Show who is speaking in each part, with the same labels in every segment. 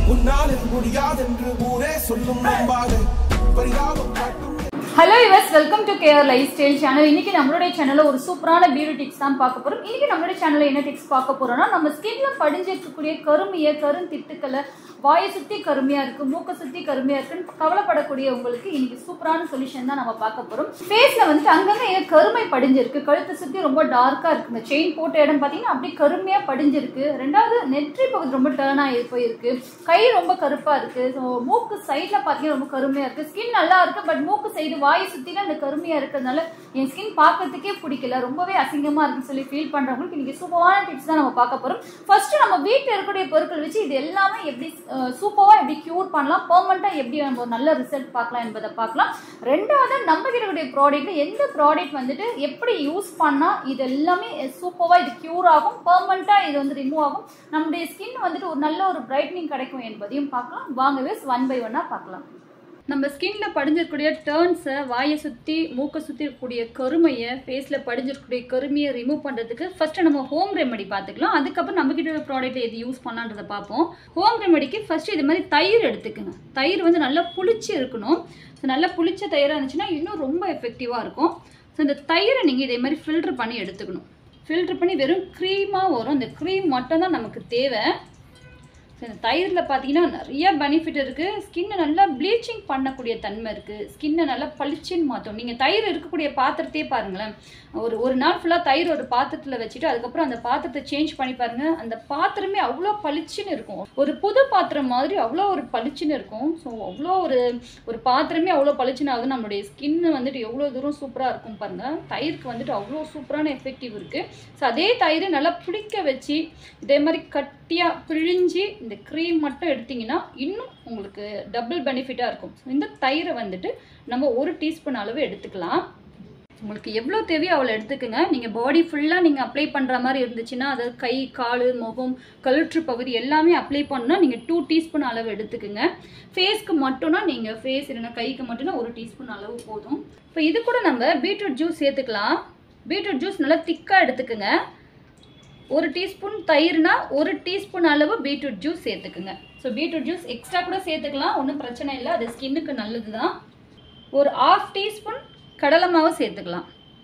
Speaker 1: உன்னால் இது முடியாதென்று ஊரே சொல்லும் நம்பாத பரிதாபம் காட்டும்
Speaker 2: hello yours welcome to KR lifestyle channel இன்னைக்கு நம்மளுடைய சேனல்ல ஒரு சூப்பரான பியூட்டி டிப்ஸ் தான் பார்க்க போறோம் இன்னைக்கு நம்மளுடைய சேனல்ல என்ன டிப்ஸ் பார்க்க போறோம்னா நம்ம ஸ்கின்ல படிஞ்சிருக்கக்கூடிய கருமைய கருந்திட்டுக்களை வாயை சுத்தி கருமையா இருக்கு மூக்க சுத்தி கருமையா இருக்குன்னு கவலைப்படக்கூடிய உங்களுக்கு இன்னைக்கு சூப்பரான சொல்யூஷன் தான் நம்ம பார்க்க போறோம் ஃபேஸ்ல வந்துட்டு அங்கங்க ஏன் கருமை படிஞ்சிருக்கு கழுத்தை சுத்தி ரொம்ப டார்க்கா இருக்கு இந்த செயின் போட்ட இடம் பாத்தீங்கன்னா அப்படியே கருமையா படிஞ்சிருக்கு ரெண்டாவது நெற்றி பகுதி ரொம்ப டேர்ன் ஆகி போயிருக்கு கை ரொம்ப கருப்பா இருக்கு ஸோ மூக்கு சைட்ல பாத்தீங்கன்னா ரொம்ப கருமையா இருக்கு ஸ்கின் நல்லா இருக்கு பட் மூக்கு சைடு வாய் சுத்தில அந்த கருமையா இருக்கிறதுனால என் ஸ்கின் பார்க்கறதுக்கே பிடிக்கல ரொம்பவே அசிங்கமா இருக்குன்னு சொல்லி ஃபீல் பண்றவங்களுக்கு இன்னைக்கு சூப்பரான டிப்ஸ் தான் நம்ம பார்க்க போறோம் ஃபர்ஸ்ட் நம்ம வீட்டில் இருக்கக்கூடிய பொருட்கள் வச்சு இது எல்லாமே எப்படி சூப்பரா எப்படி கியூர் பண்ணலாம் பெர்மனண்டா எப்படி நம்ம ஒரு நல்ல ரிசல்ட் பார்க்கலாம் என்பதை பார்க்கலாம் ரெண்டாவது நம்ம கிட்ட இருக்கக்கூடிய ப்ராடக்ட்ல எந்த ப்ராடக்ட் வந்துட்டு எப்படி யூஸ் பண்ணா இது எல்லாமே சூப்பரா இது கியூர் ஆகும் பெர்மனண்டா இது வந்து ரிமூவ் ஆகும் நம்முடைய ஸ்கின் வந்துட்டு ஒரு நல்ல ஒரு பிரைட்னிங் கிடைக்கும் என்பதையும் பார்க்கலாம் வாங்கவே ஒன் பை ஒன்னா பார்க்கலாம் நம்ம ஸ்கின்ல படிஞ்சிருக்கக்கூடிய டேர்ன்ஸை வாயை சுற்றி மூக்கை சுற்றி இருக்கக்கூடிய கருமையை ஃபேஸில் படிஞ்சிருக்கக்கூடிய கருமையை ரிமூவ் பண்ணுறதுக்கு ஃபர்ஸ்ட் நம்ம ஹோம் ரெமெடி பார்த்துக்கலாம் அதுக்கப்புறம் நம்ம கிட்ட இருக்க ப்ராடக்ட் எது யூஸ் பண்ணலான்றதை பார்ப்போம் ஹோம் ரெமெடிக்கு ஃபர்ஸ்ட் இது மாதிரி தயிர் எடுத்துக்கங்க தயிர் வந்து நல்லா புளிச்சு இருக்கணும் ஸோ நல்லா புளிச்ச தயிராக இருந்துச்சுன்னா இன்னும் ரொம்ப எஃபெக்டிவாக இருக்கும் ஸோ இந்த தயிரை நீங்கள் இதே மாதிரி ஃபில்ட்ரு பண்ணி எடுத்துக்கணும் ஃபில்ட்ரு பண்ணி வெறும் க்ரீமாக வரும் இந்த க்ரீம் மட்டும் தான் நமக்கு தேவை ஸோ இந்த தயிரில் பார்த்தீங்கன்னா நிறைய பெனிஃபிட் இருக்குது ஸ்கின்னை நல்லா ப்ளீச்சிங் பண்ணக்கூடிய தன்மை இருக்குது ஸ்கின்னை நல்லா பளிச்சுன்னு மாற்றும் நீங்கள் தயிர் இருக்கக்கூடிய பாத்திரத்தையே பாருங்களேன் ஒரு ஒரு நாள் ஃபுல்லாக தயிர் ஒரு பாத்திரத்தில் வச்சுட்டு அதுக்கப்புறம் அந்த பாத்திரத்தை சேஞ்ச் பண்ணி பாருங்கள் அந்த பாத்திரமே அவ்வளோ பளிச்சுன்னு இருக்கும் ஒரு புது பாத்திரம் மாதிரி அவ்வளோ ஒரு பளிச்சுன்னு இருக்கும் ஸோ அவ்வளோ ஒரு ஒரு பாத்திரமே அவ்வளோ பளிச்சுன்னு ஆகுது நம்மளுடைய ஸ்கின்னு வந்துட்டு எவ்வளோ தூரம் சூப்பராக இருக்கும் பாருங்கள் தயிருக்கு வந்துட்டு அவ்வளோ சூப்பரான எஃபெக்டிவ் இருக்குது ஸோ அதே தயிர் நல்லா பிடிக்க வச்சு இதே மாதிரி கட்டியாக பிழிஞ்சு இந்த க்ரீம் மட்டும் எடுத்தீங்கன்னா இன்னும் உங்களுக்கு டபுள் பெனிஃபிட்டாக இருக்கும் ஸோ இந்த தயிரை வந்துட்டு நம்ம ஒரு டீஸ்பூன் அளவு எடுத்துக்கலாம் உங்களுக்கு எவ்வளோ தேவையோ அவ்வளோ எடுத்துக்கோங்க நீங்கள் பாடி ஃபுல்லாக நீங்கள் அப்ளை பண்ணுற மாதிரி இருந்துச்சுன்னா அதாவது கை கால் முகம் கழுற்று பகுதி எல்லாமே அப்ளை பண்ணால் நீங்கள் டூ டீஸ்பூன் அளவு எடுத்துக்கோங்க ஃபேஸ்க்கு மட்டும்னா நீங்கள் ஃபேஸ் இல்லைன்னா கைக்கு மட்டும்னா ஒரு டீஸ்பூன் அளவு போதும் இப்போ இது கூட நம்ம பீட்ரூட் ஜூஸ் சேர்த்துக்கலாம் பீட்ரூட் ஜூஸ் நல்லா திக்காக எடுத்துக்கோங்க ஒரு டீஸ்பூன் தயிர்னா ஒரு டீஸ்பூன் அளவு பீட்ரூட் ஜூஸ் சேர்த்துக்குங்க ஸோ பீட்ரூட் ஜூஸ் எக்ஸ்ட்ரா கூட சேர்த்துக்கலாம் ஒன்றும் பிரச்சனை இல்லை அது ஸ்கின்னுக்கு நல்லது தான் ஒரு ஆஃப் டீஸ்பூன் கடலை மாவு சேர்த்துக்கலாம்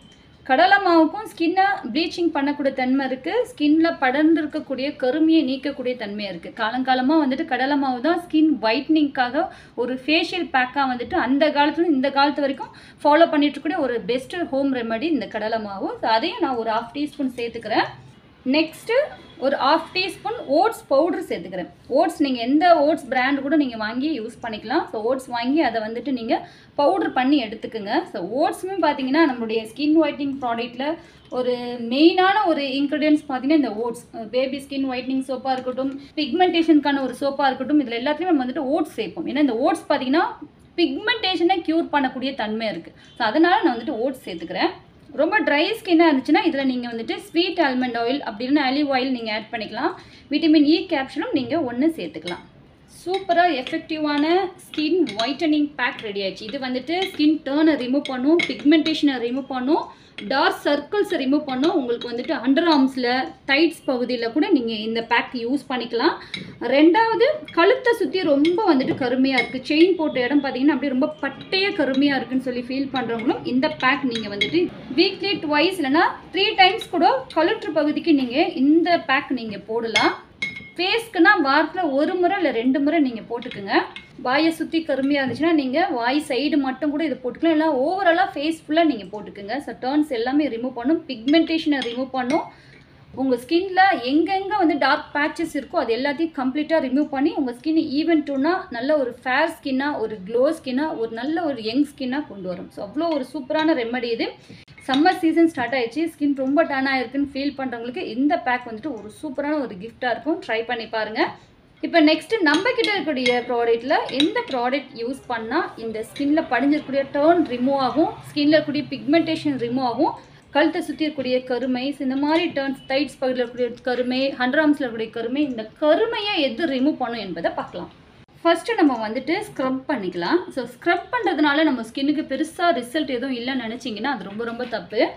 Speaker 2: கடலை மாவுக்கும் ஸ்கின்னை ப்ளீச்சிங் பண்ணக்கூடிய தன்மை இருக்குது ஸ்கின்ல படர்ந்து இருக்கக்கூடிய கருமையை நீக்கக்கூடிய தன்மை இருக்குது காலங்காலமாக வந்துட்டு கடலை மாவு தான் ஸ்கின் ஒயிட்னிங்காக ஒரு ஃபேஷியல் பேக்காக வந்துட்டு அந்த காலத்துல இந்த காலத்து வரைக்கும் ஃபாலோ பண்ணிட்டு இருக்கக்கூடிய ஒரு பெஸ்ட் ஹோம் ரெமெடி இந்த கடலை மாவு ஸோ அதையும் நான் ஒரு ஆஃப் டீஸ்பூன் சேர்த்துக்கிறேன் நெக்ஸ்ட்டு ஒரு ஆஃப் டீஸ்பூன் ஓட்ஸ் பவுடர் சேர்த்துக்கிறேன் ஓட்ஸ் நீங்கள் எந்த ஓட்ஸ் பிராண்ட் கூட நீங்கள் வாங்கி யூஸ் பண்ணிக்கலாம் ஸோ ஓட்ஸ் வாங்கி அதை வந்துட்டு நீங்கள் பவுடர் பண்ணி எடுத்துக்கோங்க ஸோ ஓட்ஸுமே பார்த்தீங்கன்னா நம்மளுடைய ஸ்கின் ஒயிட்னிங் ப்ராடக்ட்டில் ஒரு மெயினான ஒரு இன்க்ரீடியன்ஸ் பார்த்தீங்கன்னா இந்த ஓட்ஸ் பேபி ஸ்கின் ஒயிட்னிங் சோப்பாக இருக்கட்டும் பிக்மெண்டேஷனுக்கான ஒரு சோப்பாக இருக்கட்டும் இதில் எல்லாத்துலேயும் நம்ம வந்துட்டு ஓட்ஸ் சேர்ப்போம் ஏன்னா இந்த ஓட்ஸ் பார்த்தீங்கன்னா பிக்மெண்டேஷனை க்யூர் பண்ணக்கூடிய தன்மை இருக்குது ஸோ அதனால் நான் வந்துட்டு ஓட்ஸ் சேர்த்துக்கிறேன் ரொம்ப ட்ரை ஸ்கின்னாக இருந்துச்சுன்னா இதில் நீங்கள் வந்துட்டு ஸ்வீட் ஆல்மண்ட் ஆயில் அப்படின்னு அலிவ் ஆயில் நீங்கள் ஆட் பண்ணிக்கலாம் விட்டமின் இ கேப்சூலும் நீங்கள் ஒன்று சேர்த்துக்கலாம் சூப்பராக எஃபெக்டிவான ஸ்கின் ஒயிட்டனிங் பேக் ரெடி ஆயிடுச்சு இது வந்துட்டு ஸ்கின் டேர்னை ரிமூவ் பண்ணும் பிக்மெண்டேஷனை ரிமூவ் பண்ணும் டார்க் சர்க்கிள்ஸை ரிமூவ் பண்ணும் உங்களுக்கு வந்துட்டு அண்டர் ஆர்ம்ஸில் டைட்ஸ் பகுதியில் கூட நீங்கள் இந்த பேக் யூஸ் பண்ணிக்கலாம் ரெண்டாவது கழுத்தை சுற்றி ரொம்ப வந்துட்டு கருமையாக இருக்குது செயின் போட்ட இடம் பார்த்தீங்கன்னா அப்படியே ரொம்ப பட்டையாக கருமையாக இருக்குன்னு சொல்லி ஃபீல் பண்ணுறவங்களும் இந்த பேக் நீங்கள் வந்துட்டு வீக்லி ட்வைஸ் இல்லைனா த்ரீ டைம்ஸ் கூட கழுற்று பகுதிக்கு நீங்கள் இந்த பேக் நீங்கள் போடலாம் ஃபேஸ்க்குனா வாரத்தில் ஒரு முறை இல்லை ரெண்டு முறை நீங்கள் போட்டுக்குங்க வாயை சுற்றி கருமையாக இருந்துச்சுன்னா நீங்கள் வாய் சைடு மட்டும் கூட இதை போட்டுக்கலாம் இல்லை ஓவராலாக ஃபேஸ் ஃபுல்லாக நீங்கள் போட்டுக்குங்க ஸோ டர்ன்ஸ் எல்லாமே ரிமூவ் பண்ணும் பிக்மெண்டேஷனை ரிமூவ் பண்ணும் உங்கள் ஸ்கின்ல எங்கெங்கே வந்து டார்க் பேச்சஸ் இருக்கோ அது எல்லாத்தையும் கம்ப்ளீட்டாக ரிமூவ் பண்ணி உங்கள் ஸ்கின் ஈவன் டூனா நல்ல ஒரு ஃபேர் ஸ்கின்னாக ஒரு க்ளோ ஸ்கின்னாக ஒரு நல்ல ஒரு யங் ஸ்கின்னாக கொண்டு வரும் ஸோ அவ்வளோ ஒரு சூப்பரான ரெமெடி இது சம்மர் சீசன் ஸ்டார்ட் ஆயிடுச்சு ஸ்கின் ரொம்ப டர்ன் ஆயிருக்குன்னு ஃபீல் பண்ணுறவங்களுக்கு இந்த பேக் வந்துட்டு ஒரு சூப்பரான ஒரு கிஃப்டாக இருக்கும் ட்ரை பண்ணி பாருங்கள் இப்போ நெக்ஸ்ட்டு நம்ம கிட்ட இருக்கக்கூடிய ப்ராடக்ட்டில் எந்த ப்ராடக்ட் யூஸ் பண்ணால் இந்த ஸ்கின்ல படிஞ்சிருக்கக்கூடிய டர்ன் ரிமூவ் ஆகும் ஸ்கின்ல இருக்கக்கூடிய பிக்மெண்டேஷன் ரிமூவ் ஆகும் கழுத்தை சுற்றி இருக்கக்கூடிய கருமை so இந்த மாதிரி டர்ன்ஸ் டைட்ஸ் பகுதியில் இருக்கக்கூடிய கருமை ஹண்ட்ரட் ஆர்ம்ஸில் இருக்கக்கூடிய கருமை இந்த கருமையை எது ரிமூவ் பண்ணும் என்பதை பார்க்கலாம் ஃபஸ்ட்டு நம்ம வந்துட்டு ஸ்க்ரப் பண்ணிக்கலாம் ஸோ ஸ்க்ரப் பண்ணுறதுனால நம்ம ஸ்கின்னுக்கு பெருசாக ரிசல்ட் எதுவும் இல்லைன்னு நினச்சிங்கன்னா அது ரொம்ப ரொம்ப தப்பு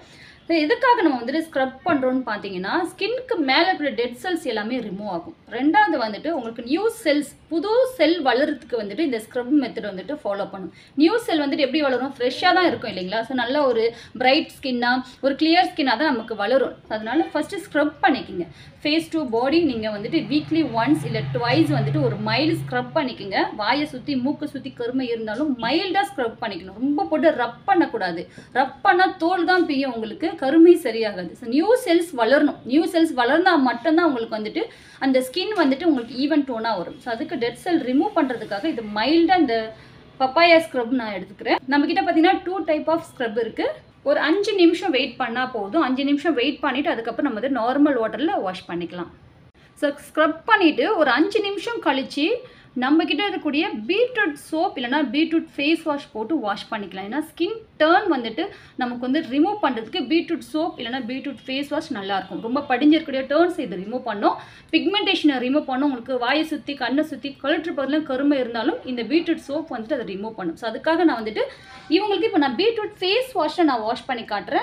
Speaker 2: So, எதுக்காக நம்ம வந்துட்டு ஸ்க்ரப் பண்ணுறோம்னு பார்த்தீங்கன்னா ஸ்கின்க்கு மேலே இருக்கிற டெட் செல்ஸ் எல்லாமே ரிமூவ் ஆகும் ரெண்டாவது வந்துட்டு உங்களுக்கு நியூ செல்ஸ் புது செல் வளர்றதுக்கு வந்துட்டு இந்த ஸ்க்ரப் மெத்தட் வந்துட்டு ஃபாலோ பண்ணும் நியூ செல் வந்துட்டு எப்படி வளரும் ஃப்ரெஷ்ஷாக தான் இருக்கும் இல்லைங்களா ஸோ நல்ல ஒரு பிரைட் ஸ்கின்னாக ஒரு கிளியர் ஸ்கின்னாக தான் நமக்கு வளரும் அதனால ஃபஸ்ட்டு ஸ்க்ரப் பண்ணிக்கோங்க ஃபேஸ் டு பாடி நீங்கள் வந்துட்டு வீக்லி ஒன்ஸ் இல்லை ட்வைஸ் வந்துட்டு ஒரு மைல்டு ஸ்க்ரப் பண்ணிக்கோங்க வாயை சுற்றி மூக்கு சுற்றி கருமை இருந்தாலும் மைல்டாக ஸ்க்ரப் பண்ணிக்கணும் ரொம்ப போட்டு ரப் பண்ணக்கூடாது ரப் பண்ணால் தோல் தான் பியும் உங்களுக்கு கருமை சரியாகாது ஸோ நியூ செல்ஸ் வளரணும் நியூ செல்ஸ் வளர்ந்தால் மட்டும்தான் உங்களுக்கு வந்துட்டு அந்த ஸ்கின் வந்துட்டு உங்களுக்கு ஈவன் டோனாக வரும் ஸோ அதுக்கு டெட் செல் ரிமூவ் பண்ணுறதுக்காக இது மைல்டாக இந்த பப்பாயா ஸ்க்ரப் நான் எடுத்துக்கிறேன் நம்மக்கிட்ட பார்த்தீங்கன்னா டூ டைப் ஆஃப் ஸ்க்ரப் இருக்குது ஒரு அஞ்சு நிமிஷம் வெயிட் பண்ணால் போதும் அஞ்சு நிமிஷம் வெயிட் பண்ணிவிட்டு அதுக்கப்புறம் நம்ம வந்து நார்மல் வாட்டரில் வாஷ் பண்ணிக்கலாம் ஸோ ஸ்க்ரப் பண்ணிவிட்டு ஒரு அஞ்சு நிமிஷம் கழித்து நம்மக்கிட்ட இருக்கக்கூடிய பீட்ரூட் சோப் இல்லைனா பீட்ரூட் ஃபேஸ் வாஷ் போட்டு வாஷ் பண்ணிக்கலாம் ஏன்னா ஸ்கின் டேர்ன் வந்துட்டு நமக்கு வந்து ரிமூவ் பண்ணுறதுக்கு பீட்ரூட் சோப் இல்லைனா பீட்ரூட் ஃபேஸ் வாஷ் நல்லாயிருக்கும் ரொம்ப படிஞ்சிருக்கக்கூடிய டேர்ன்ஸ் இது ரிமூவ் பண்ணும் பிக்மெண்டேஷனை ரிமூவ் பண்ணும் உங்களுக்கு வாயை சுற்றி கண்ணை சுற்றி கழுற்று பகுதியில் கருமை இருந்தாலும் இந்த பீட்ரூட் சோப் வந்துட்டு அதை ரிமூவ் பண்ணும் ஸோ அதுக்காக நான் வந்துட்டு இவங்களுக்கு இப்போ நான் பீட்ரூட் ஃபேஸ் வாஷை நான் வாஷ் பண்ணி காட்டுறேன்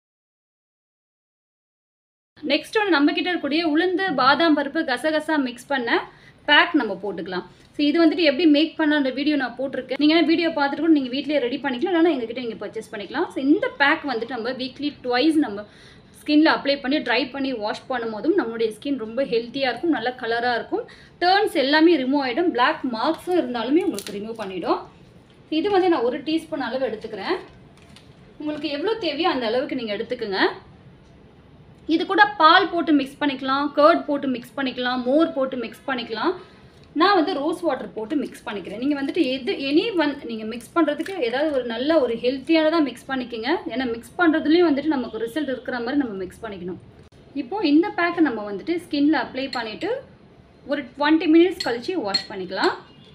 Speaker 2: நெக்ஸ்ட் ஒன்று நம்மக்கிட்ட இருக்கக்கூடிய உளுந்து பாதாம் பருப்பு கசகசா மிக்ஸ் பண்ண பேக் நம்ம போட்டுக்கலாம் ஸோ இது வந்துட்டு எப்படி மேக் பண்ண வீடியோ நான் போட்டிருக்கேன் நீங்கள் வீடியோ பார்த்துட்டு கூட நீங்கள் வீட்டிலே ரெடி பண்ணிக்கலாம் இல்லைனா எங்ககிட்ட நீங்கள் பர்ச்சேஸ் பண்ணிக்கலாம் ஸோ இந்த பேக் வந்துட்டு நம்ம வீக்லி ட்வைஸ் நம்ம ஸ்கின்ல அப்ளை பண்ணி ட்ரை பண்ணி வாஷ் பண்ணும்போதும் நம்மளுடைய ஸ்கின் ரொம்ப ஹெல்த்தியாக இருக்கும் நல்ல கலராக இருக்கும் டேர்ன்ஸ் எல்லாமே ரிமூவ் ஆகிடும் பிளாக் மார்க்ஸும் இருந்தாலுமே உங்களுக்கு ரிமூவ் பண்ணிடும் இது வந்து நான் ஒரு டீஸ்பூன் அளவு எடுத்துக்கிறேன் உங்களுக்கு எவ்வளோ தேவையோ அந்த அளவுக்கு நீங்கள் எடுத்துக்கோங்க இது கூட பால் போட்டு மிக்ஸ் பண்ணிக்கலாம் கர்ட் போட்டு மிக்ஸ் பண்ணிக்கலாம் மோர் போட்டு மிக்ஸ் பண்ணிக்கலாம் நான் வந்து ரோஸ் வாட்டர் போட்டு மிக்ஸ் பண்ணிக்கிறேன் நீங்கள் வந்துட்டு எது எனி ஒன் நீங்கள் மிக்ஸ் பண்ணுறதுக்கு ஏதாவது ஒரு நல்ல ஒரு ஹெல்த்தியானதாக மிக்ஸ் பண்ணிக்கோங்க ஏன்னா மிக்ஸ் பண்ணுறதுலேயும் வந்துட்டு நமக்கு ரிசல்ட் இருக்கிற மாதிரி நம்ம மிக்ஸ் பண்ணிக்கணும் இப்போது இந்த பேக்கை நம்ம வந்துட்டு ஸ்கின்ல அப்ளை பண்ணிவிட்டு ஒரு டுவெண்ட்டி மினிட்ஸ் கழித்து வாஷ் பண்ணிக்கலாம்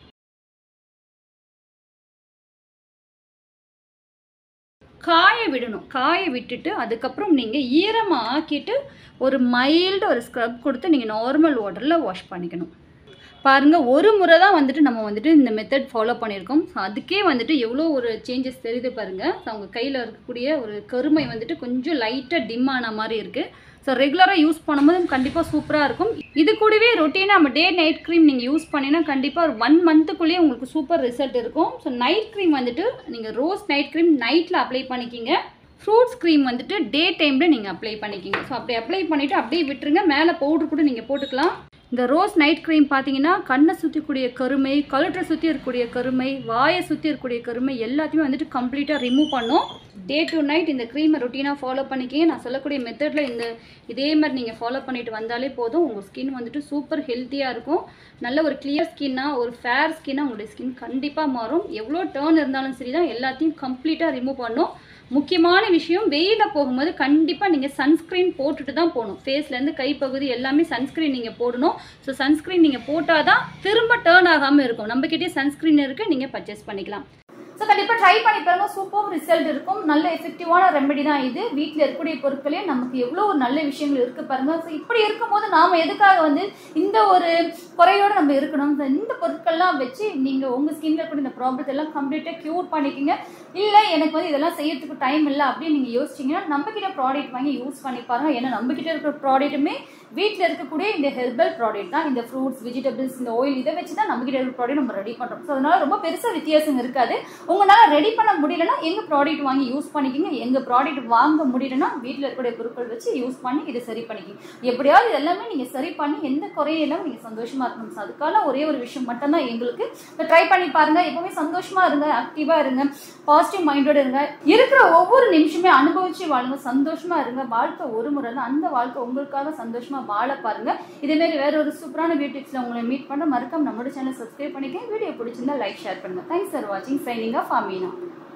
Speaker 2: காய விடணும் காய விட்டுட்டு அதுக்கப்புறம் நீங்கள் ஈரமாக ஆக்கிட்டு ஒரு மைல்டு ஒரு ஸ்க்ரப் கொடுத்து நீங்கள் நார்மல் வாட்டரில் வாஷ் பண்ணிக்கணும் பாருங்கள் ஒரு முறை தான் வந்துட்டு நம்ம வந்துட்டு இந்த மெத்தட் ஃபாலோ பண்ணியிருக்கோம் ஸோ அதுக்கே வந்துட்டு எவ்வளோ ஒரு சேஞ்சஸ் தெரியுது பாருங்கள் ஸோ அவங்க கையில் இருக்கக்கூடிய ஒரு கருமை வந்துட்டு கொஞ்சம் லைட்டாக டிம் ஆன மாதிரி இருக்குது ஸோ ரெகுலராக யூஸ் பண்ணும்போது கண்டிப்பாக சூப்பராக இருக்கும் இது கூடவே ரொட்டீனாக நம்ம டே நைட் க்ரீம் நீங்கள் யூஸ் பண்ணினா கண்டிப்பாக ஒரு ஒன் மந்த்துக்குள்ளேயே உங்களுக்கு சூப்பர் ரிசல்ட் இருக்கும் ஸோ நைட் க்ரீம் வந்துட்டு நீங்கள் ரோஸ் நைட் க்ரீம் நைட்டில் அப்ளை பண்ணிக்கிங்க ஃப்ரூட்ஸ் க்ரீம் வந்துட்டு டே டைமில் நீங்கள் அப்ளை பண்ணிக்கிங்க ஸோ அப்படி அப்ளை பண்ணிவிட்டு அப்படியே விட்டுருங்க மேலே பவுடர் கூட நீங்கள் போட்டுக்கலாம் இந்த ரோஸ் நைட் க்ரீம் பார்த்தீங்கன்னா கண்ணை சுற்றிக்கூடிய கருமை கழுற்றை சுற்றி இருக்கக்கூடிய கருமை வாயை சுற்றி இருக்கக்கூடிய கருமை எல்லாத்தையுமே வந்துட்டு கம்ப்ளீட்டாக ரிமூவ் பண்ணும் டே டு நைட் இந்த க்ரீமை ரொட்டீனாக ஃபாலோ பண்ணிக்கிங்க நான் சொல்லக்கூடிய மெத்தடில் இந்த இதே மாதிரி நீங்கள் ஃபாலோ பண்ணிட்டு வந்தாலே போதும் உங்கள் ஸ்கின் வந்துட்டு சூப்பர் ஹெல்த்தியாக இருக்கும் நல்ல ஒரு கிளியர் ஸ்கின்னாக ஒரு ஃபேர் ஸ்கின்னாக உங்களுடைய ஸ்கின் கண்டிப்பாக மாறும் எவ்வளோ டேர்ன் இருந்தாலும் சரி தான் எல்லாத்தையும் கம்ப்ளீட்டாக ரிமூவ் பண்ணும் முக்கியமான விஷயம் வெயிலில் போகும்போது கண்டிப்பாக நீங்கள் சன்ஸ்க்ரீன் போட்டுட்டு தான் போகணும் ஃபேஸ்லேருந்து கைப்பகுதி எல்லாமே சன்ஸ்க்ரீன் நீங்கள் போடணும் ஸோ சன்ஸ்க்ரீன் நீங்கள் போட்டால் தான் திரும்ப டேர்ன் ஆகாமல் இருக்கும் நம்மக்கிட்டே சன்ஸ்க்ரீன் இருக்குது நீங்கள் பர்ச்சேஸ் பண்ணிக்கலாம் ஸோ கண்டிப்பாக ட்ரை பண்ணி பாருங்க சூப்பர் ரிசல்ட் இருக்கும் நல்ல எஃபெக்டிவான ரெமெடி தான் இது வீட்டில் இருக்கக்கூடிய பொருட்களே நமக்கு எவ்வளோ ஒரு நல்ல விஷயங்கள் இருக்கு பாருங்க ஸோ இப்படி இருக்கும்போது நாம எதுக்காக வந்து இந்த ஒரு குறையோட நம்ம இருக்கணும் So, இந்த பொருட்கள்லாம் வச்சு நீங்க உங்க ஸ்கின்ல இருக்கக்கூடிய இந்த ப்ராப்ளத்தை எல்லாம் கம்ப்ளீட்டாக க்யூர் பண்ணிக்கங்க இல்லை எனக்கு வந்து இதெல்லாம் செய்யறதுக்கு டைம் இல்லை அப்படின்னு நீங்க யோசிச்சீங்கன்னா நம்ம கிட்ட ப்ராடக்ட் வாங்கி யூஸ் பண்ணி பாருங்க ஏன்னா நம்ம கிட்ட இருக்கிற ப்ராடக்ட்டுமே வீட்டில் இருக்கக்கூடிய இந்த ஹெர்பல் ப்ராடக்ட் தான் இந்த ஃப்ரூட்ஸ் வெஜிடபிள்ஸ் இந்த ஆயில் இதை வச்சு தான் நம்ம கிட்ட இருக்கிற ப்ராடக்ட் நம்ம ரெடி பண்றோம் ஸோ அதனால ரொம்ப பெருசாக வித்தியாசம் இருக்காது உங்களால ரெடி பண்ண முடியலன்னா எங்க ப்ராடக்ட் வாங்கி யூஸ் பண்ணிக்கோங்க எங்க ப்ராடக்ட் வாங்க முடியலன்னா வீட்டில் இருக்கக்கூடிய பொருட்கள் வச்சு யூஸ் பண்ணி இதை சரி பண்ணிக்கோங்க எப்படியாவது இது எல்லாமே நீங்க சரி பண்ணி எந்த குறையும் இல்லாம நீங்க சந்தோஷமா இருக்கணும் So, அதுக்கான ஒரே ஒரு விஷயம் மட்டும்தான் எங்களுக்கு ட்ரை பண்ணி பாருங்க எப்பவுமே சந்தோஷமா இருங்க ஆக்டிவா இருங்க பாசிட்டிவ் மைண்டோட இருங்க இருக்கிற ஒவ்வொரு நிமிஷமே அனுபவிச்சு வாழுங்க சந்தோஷமா இருங்க வாழ்க்கை ஒரு முறை தான் அந்த வாழ்க்கை உங்களுக்காக சந்தோஷமா வாழ பாருங்க இதே மாதிரி வேற ஒரு சூப்பரான பியூட்டிக்ஸ்ல உங்களை மீட் பண்ண மறக்காம நம்மளோட சேனல் சப்ஸ்கிரைப் பண்ணிக்க வீடியோ பிடிச்சிருந்தா லைக் ஷேர் பண்ணுங்க தேங்க்ஸ் ஃபார் வாட்சிங் சைனிங் ஆஃப் அமீனா